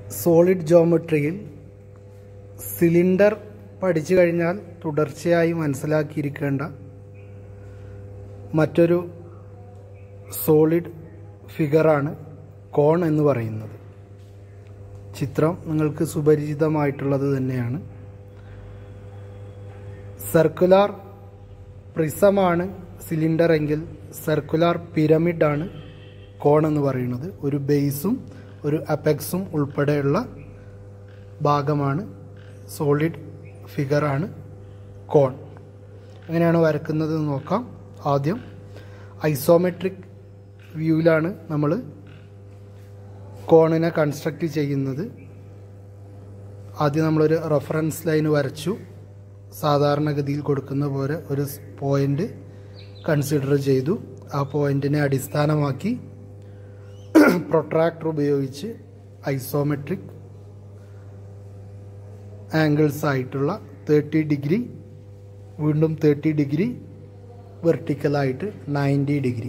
solid ജോമെട്രിയിൽ cylinder പഠിച്ചു കഴിഞ്ഞാൽ തുടർച്ചയായി മനസ്സിലാക്കിയിരിക്കേണ്ട മറ്റൊരു സോളിഡ് ഫിഗറാണ് കോൺ എന്ന് പറയുന്നത് ചിത്രം നിങ്ങൾക്ക് സുപരിചിതമായിട്ടുള്ളത് തന്നെയാണ് സർക്കുലാർ പ്രിസമാണ് സിലിണ്ടർ എങ്കിൽ സർക്കുലാർ പിരമിഡാണ് കോൺ എന്ന് പറയുന്നത് ഒരു ബേസും ഒരു അപെക്സും ഉൾപ്പെടെയുള്ള ഭാഗമാണ് സോളിഡ് ഫിഗറാണ് കോൺ എങ്ങനെയാണ് വരക്കുന്നത് എന്ന് നോക്കാം ആദ്യം ഐസോമെട്രിക് വ്യൂവിലാണ് നമ്മൾ കോണിനെ കൺസ്ട്രക്റ്റ് ചെയ്യുന്നത് ആദ്യം നമ്മളൊരു റെഫറൻസ് ലൈൻ വരച്ചു സാധാരണഗതിയിൽ കൊടുക്കുന്ന പോലെ ഒരു പോയിന്റ് കൺസിഡർ ചെയ്തു ആ പോയിന്റിനെ അടിസ്ഥാനമാക്കി പ്രൊട്രാക്ടർ ഉപയോഗിച്ച് ഐസോമെട്രിക് ആംഗിൾസ് ആയിട്ടുള്ള തേർട്ടി ഡിഗ്രി വീണ്ടും തേർട്ടി ഡിഗ്രി വെർട്ടിക്കലായിട്ട് നയൻറ്റി ഡിഗ്രി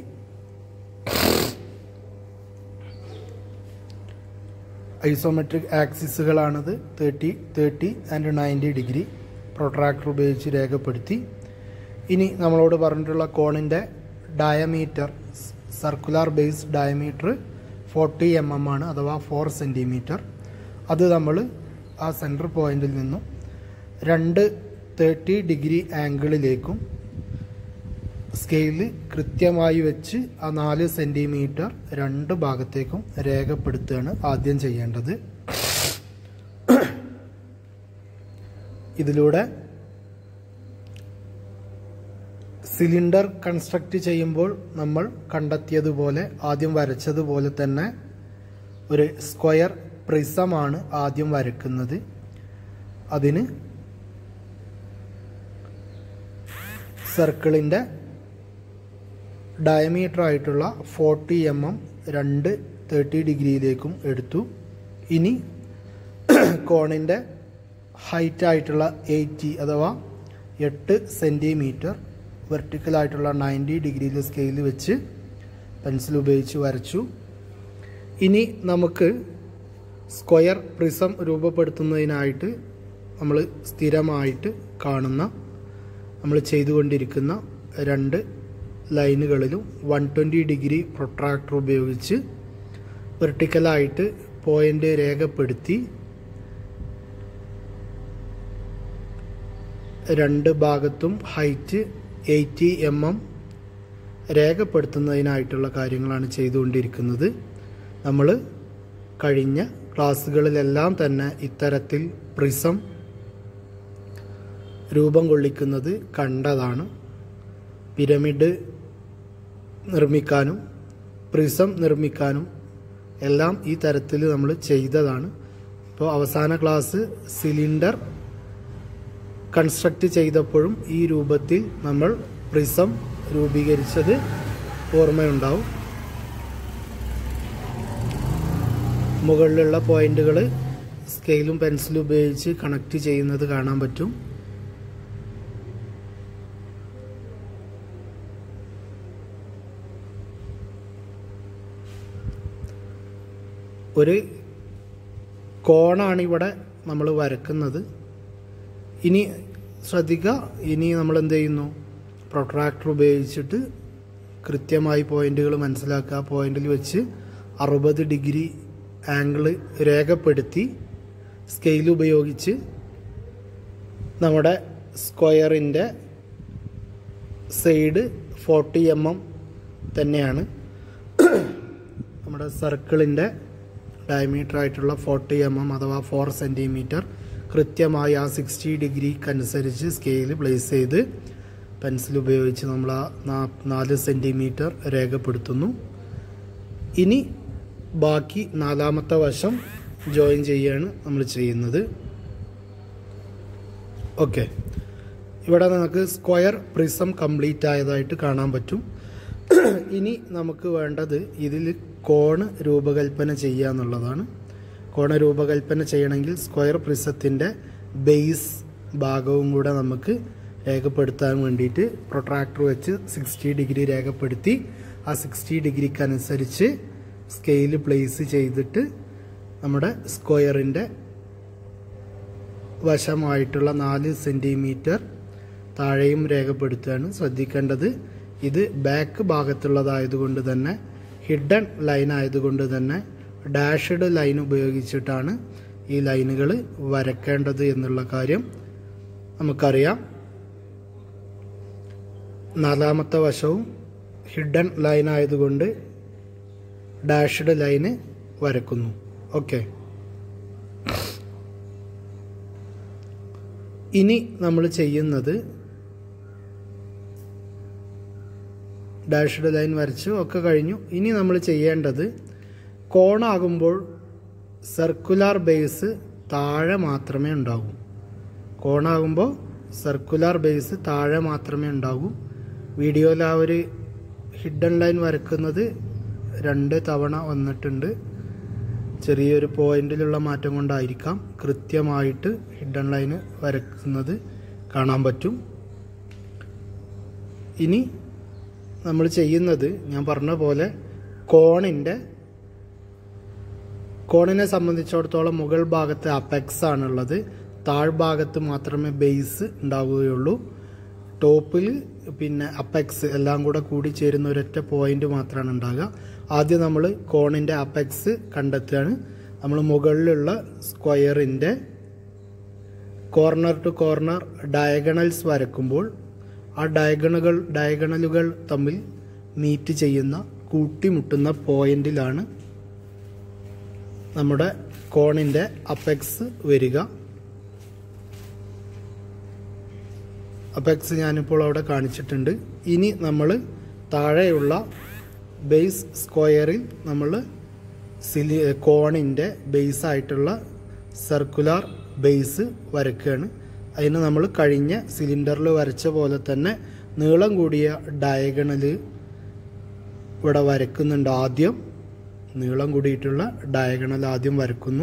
ഐസോമെട്രിക് ആക്സിസുകളാണത് thirty thirty and ninety degree protractor ഉപയോഗിച്ച് രേഖപ്പെടുത്തി ഇനി നമ്മളോട് പറഞ്ഞിട്ടുള്ള കോണിൻ്റെ diameter circular base diameter forty M M ആണ് അഥവാ ഫോർ സെൻറ്റിമീറ്റർ അത് നമ്മൾ ആ സെൻറ്റർ പോയിന്റിൽ നിന്നും രണ്ട് തേർട്ടി ഡിഗ്രി ആംഗിളിലേക്കും സ്കെയില് കൃത്യമായി വെച്ച് ആ നാല് സെൻറ്റിമീറ്റർ രണ്ട് ഭാഗത്തേക്കും രേഖപ്പെടുത്തുകയാണ് ആദ്യം ചെയ്യേണ്ടത് ഇതിലൂടെ സിലിണ്ടർ കൺസ്ട്രക്റ്റ് ചെയ്യുമ്പോൾ നമ്മൾ കണ്ടെത്തിയതുപോലെ ആദ്യം വരച്ചതുപോലെ തന്നെ ഒരു സ്ക്വയർ പ്രിസമാണ് ആദ്യം വരക്കുന്നത് അതിന് സർക്കിളിൻ്റെ ഡയമീറ്റർ ആയിട്ടുള്ള ഫോർട്ടി എം എം രണ്ട് തേർട്ടി ഡിഗ്രിയിലേക്കും എടുത്തു ഇനി കോണിൻ്റെ ഹൈറ്റ് ആയിട്ടുള്ള എയ്റ്റി അഥവാ എട്ട് സെൻറ്റിമീറ്റർ വെർട്ടിക്കലായിട്ടുള്ള നയൻറ്റി ഡിഗ്രിയിൽ സ്കെയിൽ വെച്ച് പെൻസിൽ ഉപയോഗിച്ച് വരച്ചു ഇനി നമുക്ക് സ്ക്വയർ പ്രിസം രൂപപ്പെടുത്തുന്നതിനായിട്ട് നമ്മൾ സ്ഥിരമായിട്ട് കാണുന്ന നമ്മൾ ചെയ്തുകൊണ്ടിരിക്കുന്ന രണ്ട് ലൈനുകളിലും വൺ ട്വൻറ്റി ഡിഗ്രി പ്രൊട്രാക്ടർ ഉപയോഗിച്ച് വെർട്ടിക്കലായിട്ട് പോയിൻ്റ് രേഖപ്പെടുത്തി രണ്ട് ഭാഗത്തും ഹൈറ്റ് എയ്റ്റി എം എം രേഖപ്പെടുത്തുന്നതിനായിട്ടുള്ള കാര്യങ്ങളാണ് ചെയ്തുകൊണ്ടിരിക്കുന്നത് നമ്മൾ കഴിഞ്ഞ ക്ലാസ്സുകളിലെല്ലാം തന്നെ ഇത്തരത്തിൽ പ്രിസം രൂപം കൊള്ളിക്കുന്നത് കണ്ടതാണ് പിരമിഡ് നിർമ്മിക്കാനും പ്രിസം നിർമ്മിക്കാനും എല്ലാം ഈ തരത്തിൽ നമ്മൾ ചെയ്തതാണ് ഇപ്പോൾ അവസാന ക്ലാസ് സിലിണ്ടർ കൺസ്ട്രക്റ്റ് ചെയ്തപ്പോഴും ഈ രൂപത്തിൽ നമ്മൾ പ്രിസം രൂപീകരിച്ചത് ഓർമ്മയുണ്ടാവും മുകളിലുള്ള പോയിന്റുകൾ സ്കെയിലും പെൻസിലും ഉപയോഗിച്ച് കണക്ട് ചെയ്യുന്നത് കാണാൻ പറ്റും ഒരു കോണാണ് ഇവിടെ നമ്മൾ വരക്കുന്നത് ഇനി ശ്രദ്ധിക്കുക ഇനി നമ്മൾ എന്ത് ചെയ്യുന്നു പ്രൊട്രാക്ടർ ഉപയോഗിച്ചിട്ട് കൃത്യമായി പോയിന്റുകൾ മനസ്സിലാക്കുക പോയിന്റിൽ വെച്ച് അറുപത് ഡിഗ്രി ആംഗിൾ രേഖപ്പെടുത്തി സ്കെയിൽ ഉപയോഗിച്ച് നമ്മുടെ സ്ക്വയറിൻ്റെ സൈഡ് ഫോർട്ടി എം എം തന്നെയാണ് നമ്മുടെ സർക്കിളിൻ്റെ ഡയമീറ്റർ ആയിട്ടുള്ള ഫോർട്ടി എം എം അഥവാ ഫോർ സെൻറ്റിമീറ്റർ കൃത്യമായി ആ സിക്സ്റ്റി ഡിഗ്രിക്കനുസരിച്ച് സ്കെയിൽ പ്ലേസ് ചെയ്ത് പെൻസിൽ ഉപയോഗിച്ച് നമ്മൾ ആ നാല് സെൻറ്റിമീറ്റർ രേഖപ്പെടുത്തുന്നു ഇനി ബാക്കി നാലാമത്തെ വശം ജോയിൻ ചെയ്യാണ് നമ്മൾ ചെയ്യുന്നത് ഓക്കെ ഇവിടെ നമുക്ക് സ്ക്വയർ പ്രിസം കംപ്ലീറ്റ് ആയതായിട്ട് കാണാൻ പറ്റും ഇനി നമുക്ക് വേണ്ടത് ഇതിൽ കോണ് രൂപകൽപ്പന ചെയ്യുക എന്നുള്ളതാണ് കോണ രൂപകൽപ്പന ചെയ്യണമെങ്കിൽ സ്ക്വയർ പ്രിസത്തിൻ്റെ ബേസ് ഭാഗവും കൂടെ നമുക്ക് രേഖപ്പെടുത്താൻ വേണ്ടിയിട്ട് പ്രൊട്രാക്ടർ വെച്ച് സിക്സ്റ്റി ഡിഗ്രി രേഖപ്പെടുത്തി ആ സിക്സ്റ്റി ഡിഗ്രിക്ക് അനുസരിച്ച് സ്കെയിൽ പ്ലേസ് ചെയ്തിട്ട് നമ്മുടെ സ്ക്വയറിൻ്റെ വശമായിട്ടുള്ള നാല് സെൻറ്റിമീറ്റർ താഴെയും രേഖപ്പെടുത്തുകയാണ് ശ്രദ്ധിക്കേണ്ടത് ഇത് ബാക്ക് ഭാഗത്തുള്ളതായതുകൊണ്ട് തന്നെ ഹിഡൻ ലൈൻ ആയതുകൊണ്ട് തന്നെ ഡാഷ്ഡ് ലൈൻ ഉപയോഗിച്ചിട്ടാണ് ഈ ലൈനുകൾ വരക്കേണ്ടത് എന്നുള്ള കാര്യം നമുക്കറിയാം നാലാമത്തെ വശവും ഹിഡൻ ലൈൻ ആയതുകൊണ്ട് ഡാഷ്ഡ് ലൈന് വരക്കുന്നു ഓക്കെ ഇനി നമ്മൾ ചെയ്യുന്നത് ഡാഷ്ഡ് ലൈൻ വരച്ചു ഒക്കെ കഴിഞ്ഞു ഇനി നമ്മൾ ചെയ്യേണ്ടത് കോണാകുമ്പോൾ സർക്കുലാർ ബേസ് താഴെ മാത്രമേ ഉണ്ടാകൂ കോണാകുമ്പോൾ സർക്കുലാർ ബേസ് താഴെ മാത്രമേ ഉണ്ടാകൂ വീഡിയോയിൽ ആ ഒരു ഹിഡൻ ലൈൻ വരക്കുന്നത് രണ്ട് തവണ വന്നിട്ടുണ്ട് ചെറിയൊരു പോയിന്റിലുള്ള മാറ്റം കൊണ്ടായിരിക്കാം കൃത്യമായിട്ട് ഹിഡൻ ലൈന് വരക്കുന്നത് കാണാൻ പറ്റും ഇനി നമ്മൾ ചെയ്യുന്നത് ഞാൻ പറഞ്ഞ പോലെ കോണിൻ്റെ കോണിനെ സംബന്ധിച്ചിടത്തോളം മുകൾ ഭാഗത്ത് അപ്പെക്സ് ആണുള്ളത് താഴ്ഭാഗത്ത് മാത്രമേ ബേസ് ഉണ്ടാവുകയുള്ളൂ ടോപ്പിൽ പിന്നെ അപ്പെക്സ് എല്ലാം കൂടെ കൂടി ചേരുന്ന ഒരൊറ്റ പോയിന്റ് മാത്രമാണ് ഉണ്ടാകുക ആദ്യം നമ്മൾ കോണിൻ്റെ അപ്പെക്സ് കണ്ടെത്തുകയാണ് നമ്മൾ മുകളിലുള്ള സ്ക്വയറിൻ്റെ കോർണർ ടു കോർണർ ഡയഗണൽസ് വരക്കുമ്പോൾ ആ ഡയഗണുകൾ ഡയഗണലുകൾ തമ്മിൽ മീറ്റ് ചെയ്യുന്ന കൂട്ടിമുട്ടുന്ന പോയിന്റിലാണ് നമ്മുടെ കോണിൻ്റെ അപ്പെക്സ് വരിക അപ്പെക്സ് ഞാനിപ്പോൾ അവിടെ കാണിച്ചിട്ടുണ്ട് ഇനി നമ്മൾ താഴെയുള്ള ബേസ് സ്ക്വയറിൽ നമ്മൾ സിലി കോണിൻ്റെ ബേസ് ആയിട്ടുള്ള സർക്കുലാർ ബേസ് വരയ്ക്കുകയാണ് അതിന് നമ്മൾ കഴിഞ്ഞ സിലിണ്ടറിൽ വരച്ച പോലെ തന്നെ നീളം കൂടിയ ഡയഗണല് ഇവിടെ വരക്കുന്നുണ്ട് ആദ്യം നീളം കൂടിയിട്ടുള്ള ഡയഗണൽ ആദ്യം വരക്കുന്നു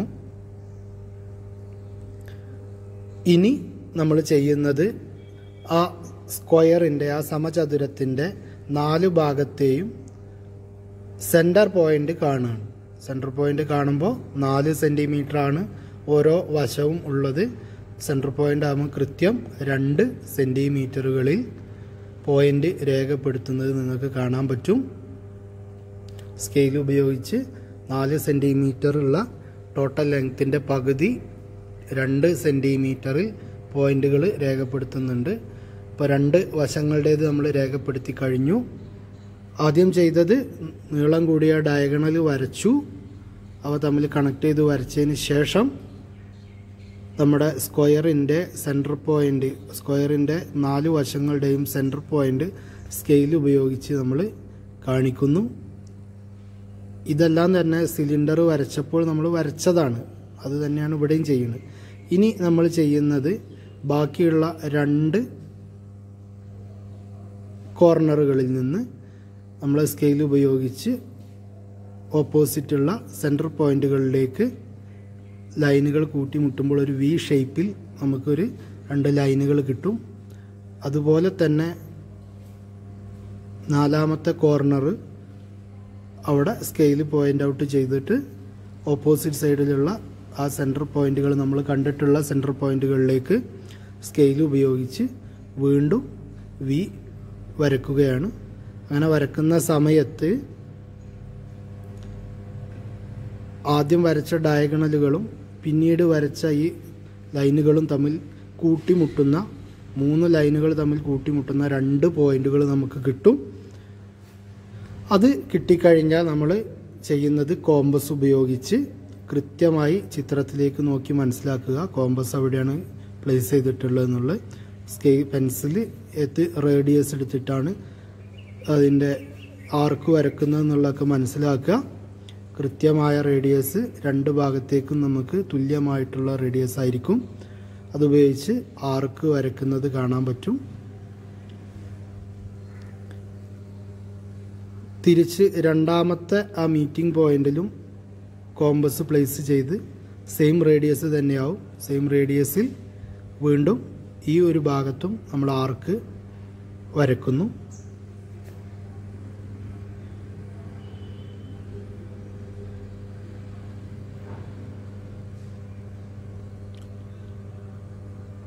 ഇനി നമ്മൾ ചെയ്യുന്നത് ആ സ്ക്വയറിൻ്റെ ആ സമചതുരത്തിൻ്റെ നാല് ഭാഗത്തെയും സെൻറ്റർ പോയിന്റ് കാണുകയാണ് സെൻറ്റർ പോയിന്റ് കാണുമ്പോൾ നാല് സെൻറ്റിമീറ്റർ ആണ് ഓരോ വശവും ഉള്ളത് സെൻറ്റർ പോയിന്റ് ആകുമ്പോൾ കൃത്യം രണ്ട് സെൻറ്റിമീറ്ററുകളിൽ പോയിന്റ് രേഖപ്പെടുത്തുന്നത് നിങ്ങൾക്ക് കാണാൻ പറ്റും സ്കെയിൽ ഉപയോഗിച്ച് നാല് സെൻറ്റിമീറ്റർ ഉള്ള ടോട്ടൽ ലെങ്ത്തിൻ്റെ പകുതി രണ്ട് സെൻറ്റിമീറ്ററിൽ പോയിന്റുകൾ രേഖപ്പെടുത്തുന്നുണ്ട് ഇപ്പോൾ രണ്ട് വശങ്ങളുടേത് നമ്മൾ രേഖപ്പെടുത്തി കഴിഞ്ഞു ആദ്യം ചെയ്തത് നീളം കൂടിയ ഡയഗണൽ വരച്ചു അവ തമ്മിൽ കണക്ട് ചെയ്ത് വരച്ചതിന് ശേഷം നമ്മുടെ സ്ക്വയറിൻ്റെ സെൻറ്റർ പോയിന്റ് സ്ക്വയറിൻ്റെ നാല് വശങ്ങളുടെയും സെൻറ്റർ പോയിന്റ് സ്കെയിൽ ഉപയോഗിച്ച് നമ്മൾ കാണിക്കുന്നു ഇതെല്ലാം തന്നെ സിലിണ്ടർ വരച്ചപ്പോൾ നമ്മൾ വരച്ചതാണ് അത് തന്നെയാണ് ഇവിടെയും ചെയ്യുന്നത് ഇനി നമ്മൾ ചെയ്യുന്നത് ബാക്കിയുള്ള രണ്ട് കോർണറുകളിൽ നിന്ന് നമ്മൾ സ്കെയിൽ ഉപയോഗിച്ച് ഓപ്പോസിറ്റുള്ള സെൻറ്റർ പോയിന്റുകളിലേക്ക് ലൈനുകൾ കൂട്ടിമുട്ടുമ്പോൾ ഒരു വി ഷേപ്പിൽ നമുക്കൊരു രണ്ട് ലൈനുകൾ കിട്ടും അതുപോലെ തന്നെ നാലാമത്തെ കോർണർ അവിടെ സ്കെയിൽ പോയിന്റ് ഔട്ട് ചെയ്തിട്ട് ഓപ്പോസിറ്റ് സൈഡിലുള്ള ആ സെൻറ്റർ പോയിന്റുകൾ നമ്മൾ കണ്ടിട്ടുള്ള സെൻറ്റർ പോയിന്റുകളിലേക്ക് സ്കെയിൽ ഉപയോഗിച്ച് വീണ്ടും വി വരക്കുകയാണ് അങ്ങനെ വരക്കുന്ന സമയത്ത് ആദ്യം വരച്ച ഡയഗണലുകളും പിന്നീട് വരച്ച ഈ ലൈനുകളും തമ്മിൽ കൂട്ടിമുട്ടുന്ന മൂന്ന് ലൈനുകൾ തമ്മിൽ കൂട്ടിമുട്ടുന്ന രണ്ട് പോയിന്റുകൾ നമുക്ക് കിട്ടും അത് കിട്ടിക്കഴിഞ്ഞാൽ നമ്മൾ ചെയ്യുന്നത് കോമ്പസ് ഉപയോഗിച്ച് കൃത്യമായി ചിത്രത്തിലേക്ക് നോക്കി മനസ്സിലാക്കുക കോമ്പസ് എവിടെയാണ് പ്ലേസ് ചെയ്തിട്ടുള്ളത് എന്നുള്ളത് സ്കെയിൽ പെൻസിൽ എത്ത് റേഡിയസ് എടുത്തിട്ടാണ് അതിൻ്റെ ആർക്ക് വരക്കുന്നത് എന്നുള്ളതൊക്കെ മനസ്സിലാക്കുക കൃത്യമായ റേഡിയസ് രണ്ട് ഭാഗത്തേക്കും നമുക്ക് തുല്യമായിട്ടുള്ള റേഡിയസ് ആയിരിക്കും അതുപയോഗിച്ച് ആർക്ക് വരക്കുന്നത് കാണാൻ പറ്റും തിരിച്ച് രണ്ടാമത്തെ ആ മീറ്റിംഗ് പോയിന്റിലും കോമ്പസ് പ്ലേസ് ചെയ്ത് സെയിം റേഡിയസ് തന്നെയാവും സെയിം റേഡിയസിൽ വീണ്ടും ഈ ഒരു ഭാഗത്തും നമ്മൾ ആർക്ക് വരക്കുന്നു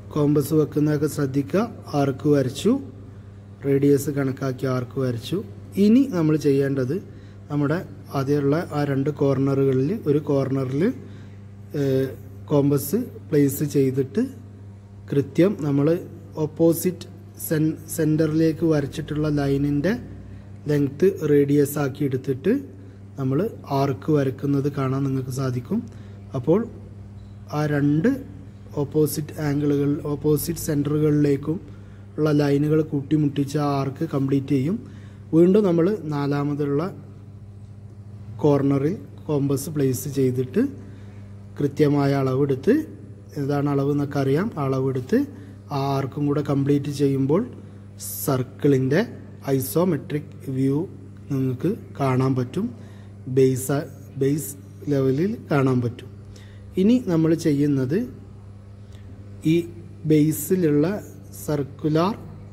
കോമ്പസ് വെക്കുന്നതൊക്കെ ശ്രദ്ധിക്കുക ആർക്ക് വരച്ചു റേഡിയസ് കണക്കാക്കി ആർക്ക് വരച്ചു ഇനി നമ്മൾ ചെയ്യേണ്ടത് നമ്മുടെ ആദ്യമുള്ള ആ രണ്ട് കോർണറുകളിൽ ഒരു കോർണറിൽ കോമ്പസ് പ്ലേസ് ചെയ്തിട്ട് കൃത്യം നമ്മൾ ഓപ്പോസിറ്റ് സെൻ സെൻറ്ററിലേക്ക് വരച്ചിട്ടുള്ള ലൈനിൻ്റെ ലെങ്ത്ത് റേഡിയസ് ആക്കി എടുത്തിട്ട് നമ്മൾ ആർക്ക് വരക്കുന്നത് കാണാൻ നിങ്ങൾക്ക് സാധിക്കും അപ്പോൾ ആ രണ്ട് ഓപ്പോസിറ്റ് ആംഗിളുകൾ ഓപ്പോസിറ്റ് സെൻറ്ററുകളിലേക്കും ഉള്ള ലൈനുകൾ കൂട്ടിമുട്ടിച്ച് ആ ആർക്ക് കംപ്ലീറ്റ് ചെയ്യും വീണ്ടും നമ്മൾ നാലാമതുള്ള കോർണറിൽ കോമ്പസ് പ്ലേസ് ചെയ്തിട്ട് കൃത്യമായ അളവെടുത്ത് ഏതാണ് അളവ് എന്നൊക്കെ അറിയാം അളവെടുത്ത് ആ ആർക്കും കൂടെ കംപ്ലീറ്റ് ചെയ്യുമ്പോൾ സർക്കിളിൻ്റെ ഐസോമെട്രിക് വ്യൂ നിങ്ങൾക്ക് കാണാൻ പറ്റും ബേസ് ബേസ് ലെവലിൽ കാണാൻ പറ്റും ഇനി നമ്മൾ ചെയ്യുന്നത് ഈ ബേസിലുള്ള സർക്കുലാർ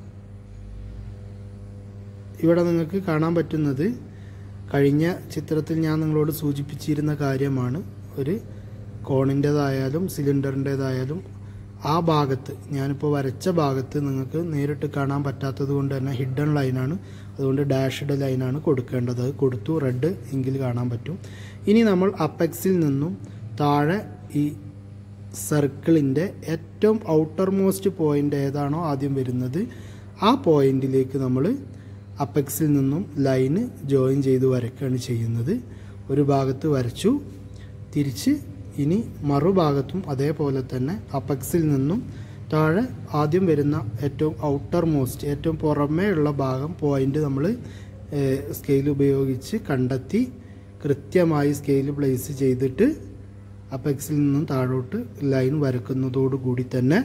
ഇവിടെ നിങ്ങൾക്ക് കാണാൻ പറ്റുന്നത് കഴിഞ്ഞ ചിത്രത്തിൽ ഞാൻ നിങ്ങളോട് സൂചിപ്പിച്ചിരുന്ന കാര്യമാണ് ഒരു കോണിൻ്റെതായാലും സിലിണ്ടറിൻ്റെതായാലും ആ ഭാഗത്ത് ഞാനിപ്പോൾ വരച്ച ഭാഗത്ത് നിങ്ങൾക്ക് നേരിട്ട് കാണാൻ പറ്റാത്തത് കൊണ്ട് തന്നെ ഹിഡൻ ലൈനാണ് അതുകൊണ്ട് ഡാഷ്ഡ് ലൈനാണ് കൊടുക്കേണ്ടത് അത് കൊടുത്തു റെഡ് എങ്കിൽ കാണാൻ പറ്റും ഇനി നമ്മൾ അപ്പെക്സിൽ നിന്നും താഴെ ഈ സർക്കിളിൻ്റെ ഏറ്റവും ഔട്ടർ മോസ്റ്റ് പോയിൻ്റ് ഏതാണോ ആദ്യം വരുന്നത് ആ പോയിന്റിലേക്ക് നമ്മൾ അപ്പെക്സിൽ നിന്നും ലൈന് ജോയിൻ ചെയ്ത് വരയ്ക്കുകയാണ് ചെയ്യുന്നത് ഒരു ഭാഗത്ത് വരച്ചു തിരിച്ച് ഇനി മറുഭാഗത്തും അതേപോലെ തന്നെ അപ്പെക്സിൽ നിന്നും താഴെ ആദ്യം വരുന്ന ഏറ്റവും ഔട്ടർ മോസ്റ്റ് ഏറ്റവും പുറമേ ഉള്ള ഭാഗം പോയിന്റ് നമ്മൾ സ്കെയിൽ ഉപയോഗിച്ച് കണ്ടെത്തി കൃത്യമായി സ്കെയിൽ പ്ലേസ് ചെയ്തിട്ട് അപ്പെക്സിൽ നിന്നും താഴോട്ട് ലൈൻ വരക്കുന്നതോടുകൂടി തന്നെ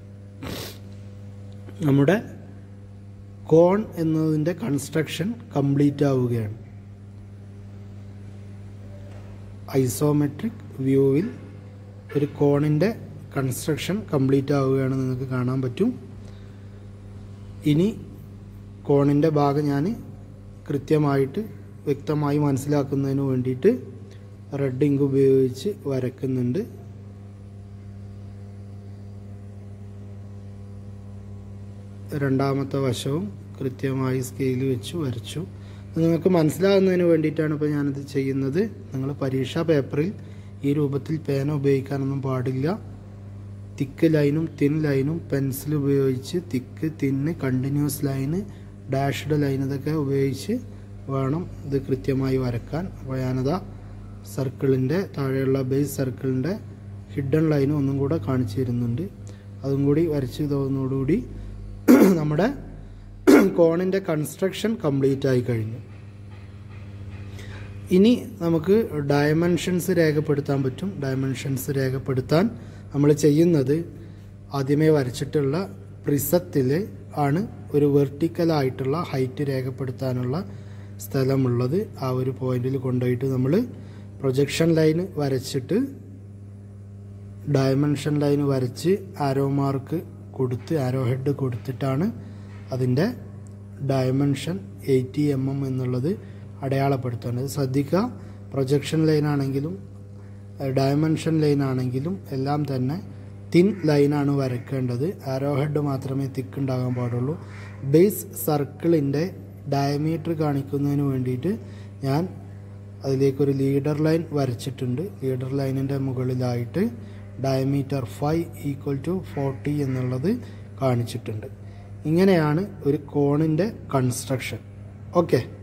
നമ്മുടെ കോൺ എന്നതിൻ്റെ കൺസ്ട്രക്ഷൻ കംപ്ലീറ്റ് ആവുകയാണ് ഐസോമെട്രിക് വ്യൂവിൽ ഒരു കോണിൻ്റെ കൺസ്ട്രക്ഷൻ കംപ്ലീറ്റ് ആവുകയാണ് നിങ്ങൾക്ക് കാണാൻ പറ്റും ഇനി കോണിൻ്റെ ഭാഗം ഞാൻ കൃത്യമായിട്ട് വ്യക്തമായി മനസ്സിലാക്കുന്നതിന് വേണ്ടിയിട്ട് റെഡ് ഇങ്ക് ഉപയോഗിച്ച് വരക്കുന്നുണ്ട് രണ്ടാമത്തെ വശവും കൃത്യമായി സ്കെയിൽ വെച്ച് വരച്ചു അത് നിങ്ങൾക്ക് മനസ്സിലാകുന്നതിന് വേണ്ടിയിട്ടാണ് ഇപ്പോൾ ഞാനിത് ചെയ്യുന്നത് നിങ്ങൾ പരീക്ഷാ പേപ്പറിൽ ഈ രൂപത്തിൽ പേന ഉപയോഗിക്കാനൊന്നും പാടില്ല തിക്ക് ലൈനും തിൻ ലൈനും പെൻസിൽ ഉപയോഗിച്ച് തിക്ക് തിന്ന് കണ്ടിന്യൂസ് ലൈന് ഡാഷ്ഡ് ലൈൻ ഇതൊക്കെ ഉപയോഗിച്ച് വേണം ഇത് കൃത്യമായി വരക്കാൻ അപ്പോൾ ഞാനതാ സർക്കിളിൻ്റെ താഴെയുള്ള ബേസ് സർക്കിളിൻ്റെ ഹിഡൻ ലൈനും ഒന്നും കൂടെ കാണിച്ചു തരുന്നുണ്ട് അതും കൂടി വരച്ച് തോന്നോടുകൂടി നമ്മുടെ കോണിൻ്റെ കൺസ്ട്രക്ഷൻ കംപ്ലീറ്റ് ആയി കഴിഞ്ഞു ഇനി നമുക്ക് ഡയമെൻഷൻസ് രേഖപ്പെടുത്താൻ പറ്റും ഡയമെൻഷൻസ് രേഖപ്പെടുത്താൻ നമ്മൾ ചെയ്യുന്നത് ആദ്യമേ വരച്ചിട്ടുള്ള പ്രിസത്തിൽ ആണ് ഒരു വെർട്ടിക്കലായിട്ടുള്ള ഹൈറ്റ് രേഖപ്പെടുത്താനുള്ള സ്ഥലമുള്ളത് ആ ഒരു പോയിന്റിൽ കൊണ്ടുപോയിട്ട് നമ്മൾ പ്രൊജക്ഷൻ ലൈൻ വരച്ചിട്ട് ഡയമെൻഷൻ ലൈൻ വരച്ച് ആരോ മാർക്ക് കൊടുത്ത് ആരോ ഹെഡ് കൊടുത്തിട്ടാണ് അതിൻ്റെ ഡയമെൻഷൻ എയ്റ്റി എം എം എന്നുള്ളത് അടയാളപ്പെടുത്തേണ്ടത് ശ്രദ്ധിക്കുക പ്രൊജക്ഷൻ ലൈൻ ആണെങ്കിലും ഡയമെൻഷൻ ലൈൻ ആണെങ്കിലും എല്ലാം തന്നെ തിൻ ലൈനാണ് വരയ്ക്കേണ്ടത് ആരോ ഹെഡ് മാത്രമേ തിക്ക് ഉണ്ടാകാൻ പാടുള്ളൂ ബേസ് സർക്കിളിൻ്റെ ഡയമീറ്റർ കാണിക്കുന്നതിന് വേണ്ടിയിട്ട് ഞാൻ അതിലേക്കൊരു ലീഡർ ലൈൻ വരച്ചിട്ടുണ്ട് ലീഡർ ലൈനിൻ്റെ മുകളിലായിട്ട് diameter five equal to forty എന്നുള്ളത് കാണിച്ചിട്ടുണ്ട് ഇങ്ങനെയാണ് ഒരു കോണിൻ്റെ കൺസ്ട്രക്ഷൻ ഓക്കെ